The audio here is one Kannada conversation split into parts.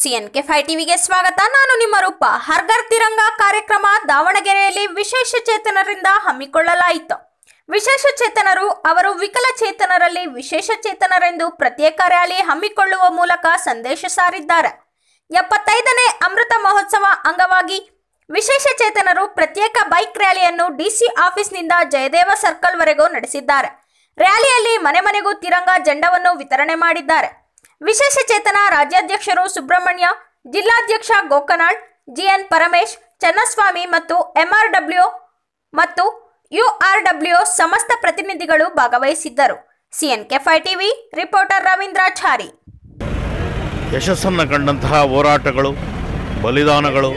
ಸಿಎನ್ಕೆ ಫೈ ಟಿವಿಗೆ ಸ್ವಾಗತ ನಾನು ನಿಮ್ಮ ರೂಪ ಹರ್ಗರ್ ತಿರಂಗ ಕಾರ್ಯಕ್ರಮ ದಾವಣಗೆರೆಯಲ್ಲಿ ವಿಶೇಷ ಚೇತನರಿಂದ ಹಮ್ಮಿಕೊಳ್ಳಲಾಯಿತು ವಿಶೇಷ ಚೇತನರು ಅವರು ವಿಕಲಚೇತನರಲ್ಲಿ ವಿಶೇಷ ಚೇತನರೆಂದು ಪ್ರತ್ಯೇಕ ರ್ಯಾಲಿ ಹಮ್ಮಿಕೊಳ್ಳುವ ಮೂಲಕ ಸಂದೇಶ ಸಾರಿದ್ದಾರೆ ಎಪ್ಪತ್ತೈದನೇ ಅಮೃತ ಮಹೋತ್ಸವ ಅಂಗವಾಗಿ ವಿಶೇಷ ಚೇತನರು ಪ್ರತ್ಯೇಕ ಬೈಕ್ ರ್ಯಾಲಿಯನ್ನು ಡಿಸಿ ಆಫೀಸ್ನಿಂದ ಜಯದೇವ ಸರ್ಕಲ್ ವರೆಗೂ ನಡೆಸಿದ್ದಾರೆ ರ್ಯಾಲಿಯಲ್ಲಿ ಮನೆ ಮನೆಗೂ ತಿರಂಗ ಜೆಂಡವನ್ನು ವಿತರಣೆ ಮಾಡಿದ್ದಾರೆ ವಿಶೇಷ ಚೇತನ ರಾಜ್ಯಾಧ್ಯಕ್ಷರು ಸುಬ್ರಹ್ಮಣ್ಯ ಜಿಲ್ಲಾಧ್ಯಕ್ಷ ಗೋಕನಾಳ್ ಜಿಎನ್ ಪರಮೇಶ್ ಚನ್ನಸ್ವಾಮಿ ಮತ್ತು ಎಂಆರ್ಡಬ್ಲ್ಯೂ ಮತ್ತು ಯುಆರ್ಡಬ್ಲ್ಯೂ ಸಮಸ್ತ ಪ್ರತಿನಿಧಿಗಳು ಭಾಗವಹಿಸಿದ್ದರು ಸಿಎನ್ಕೆ ಫೈ ಟಿವಿ ರಿಪೋರ್ಟರ್ ರವೀಂದ್ರಾಚಾರಿ ಯಶಸ್ಸನ್ನು ಕಂಡಂತಹ ಹೋರಾಟಗಳು ಬಲಿದಾನಗಳು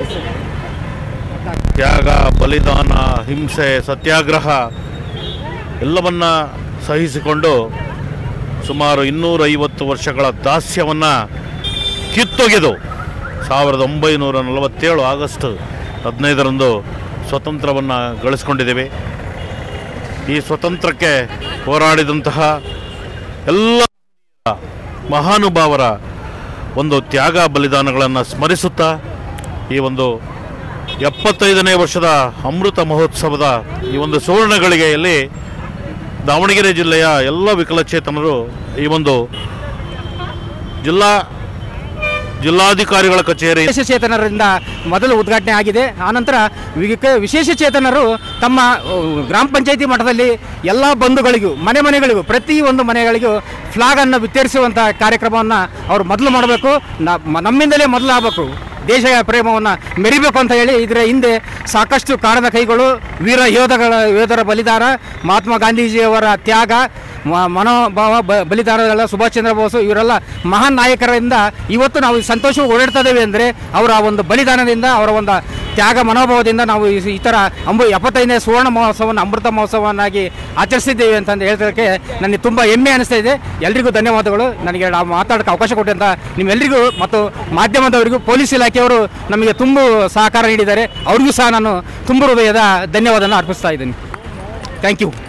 ತ್ಯಾಗ ಬಲಿದಾನ ಹಿಂಸೆ ಸತ್ಯಾಗ್ರಹ ಎಲ್ಲವನ್ನ ಸಹಿಸಿಕೊಂಡು ಸುಮಾರು ಇನ್ನೂರೈವತ್ತು ವರ್ಷಗಳ ದಾಸ್ಯವನ್ನು ಕಿತ್ತೊಗೆದು ಸಾವಿರದ ಒಂಬೈನೂರ ನಲವತ್ತೇಳು ಆಗಸ್ಟ್ ಹದಿನೈದರಂದು ಸ್ವತಂತ್ರವನ್ನು ಗಳಿಸ್ಕೊಂಡಿದ್ದೇವೆ ಈ ಸ್ವತಂತ್ರಕ್ಕೆ ಹೋರಾಡಿದಂತಹ ಎಲ್ಲ ಮಹಾನುಭಾವರ ಒಂದು ತ್ಯಾಗ ಬಲಿದಾನಗಳನ್ನು ಸ್ಮರಿಸುತ್ತಾ ಈ ಒಂದು ಎಪ್ಪತ್ತೈದನೇ ವರ್ಷದ ಅಮೃತ ಮಹೋತ್ಸವದ ಈ ಒಂದು ಸುವರ್ಣ ಗಳಿಗೆಯಲ್ಲಿ ದಾವಣಗೆರೆ ಜಿಲ್ಲೆಯ ಎಲ್ಲ ವಿಕಲಚೇತನರು ಈ ಒಂದು ಜಿಲ್ಲಾ ಜಿಲ್ಲಾಧಿಕಾರಿಗಳ ಕಚೇರಿ ವಿಶೇಷ ಚೇತನರಿಂದ ಮೊದಲು ಉದ್ಘಾಟನೆ ಆಗಿದೆ ಆನಂತರ ವಿಕ- ವಿಶೇಷ ಚೇತನರು ತಮ್ಮ ಅಹ್, ಗ್ರಾಮ ಪಂಚಾಯತಿ ಮಟ್ಟದಲ್ಲಿ ಎಲ್ಲ ಬಂಧುಗಳಿಗೂ ಮನೆ ಮನೆಗಳಿಗೂ ಪ್ರತಿ ಒಂದು ಮನೆಗಳಿಗೂ ಫ್ಲಾಗ್ ಅನ್ನು ವಿತರಿಸುವಂಥ ಕಾರ್ಯಕ್ರಮವನ್ನು ಅವರು ಮೊದಲು ಮಾಡಬೇಕು ನಮ್ಮಿಂದಲೇ ಮೊದಲು ಆಗಬೇಕು ದೇಶ ಪ್ರೇಮವನ್ನು ಮೆರಿಬೇಕು ಅಂತ ಹೇಳಿ ಇದರ ಹಿಂದೆ ಸಾಕಷ್ಟು ಕಾಣದ ಕೈಗಳು ವೀರ ಯೋಧಗಳ ಯೋಧರ ಬಲಿದಾನ ಮಹಾತ್ಮ ಗಾಂಧೀಜಿಯವರ ತ್ಯಾಗ ಮ- ಮನೋಭಾವ ಬ- ಬಲಿದಾನಗಳ ಸುಭಾಷ್ ಚಂದ್ರ ಬೋಸ್ ಇವರೆಲ್ಲ ಮಹಾನ್ ನಾಯಕರಿಂದ ಇವತ್ತು ನಾವು ಸಂತೋಷವಾಗಿ ಓಡಾಡ್ತಾ ಇದ್ದೇವೆ ಅಂದರೆ ಅವರ ಒಂದು ಬಲಿದಾನದಿಂದ ಅವರ ಒಂದು ತ್ಯಾಗ ಮನೋಭಾವದಿಂದ ನಾವು ಈ ಈ ಥರ ಅಂಬು ಎಪ್ಪತ್ತೈದನೇ ಸುವರ್ಣ ಮಹೋತ್ಸವವನ್ನು ಅಮೃತ ಮಹೋತ್ಸವವನ್ನಾಗಿ ಆಚರಿಸಿದ್ದೇವೆ ಅಂತಂದು ಹೇಳ್ತಕ್ಕೆ ನನಗೆ ತುಂಬ ಹೆಮ್ಮೆ ಅನಿಸ್ತಾ ಇದೆ ಎಲ್ರಿಗೂ ಧನ್ಯವಾದಗಳು ನನಗೆ ನಾವು ಮಾತಾಡೋಕ್ಕೆ ಅವಕಾಶ ಕೊಟ್ಟಂತ ನಿಮ್ಮೆಲ್ಲರಿಗೂ ಮತ್ತು ಮಾಧ್ಯಮದವರಿಗೂ ಪೊಲೀಸ್ ಇಲಾಖೆಯವರು ನಮಗೆ ತುಂಬ ಸಹಕಾರ ನೀಡಿದ್ದಾರೆ ಅವ್ರಿಗೂ ಸಹ ನಾನು ತುಂಬ ಹೃದಯದ ಧನ್ಯವಾದನ ಅರ್ಪಿಸ್ತಾ ಇದ್ದೀನಿ ಥ್ಯಾಂಕ್ ಯು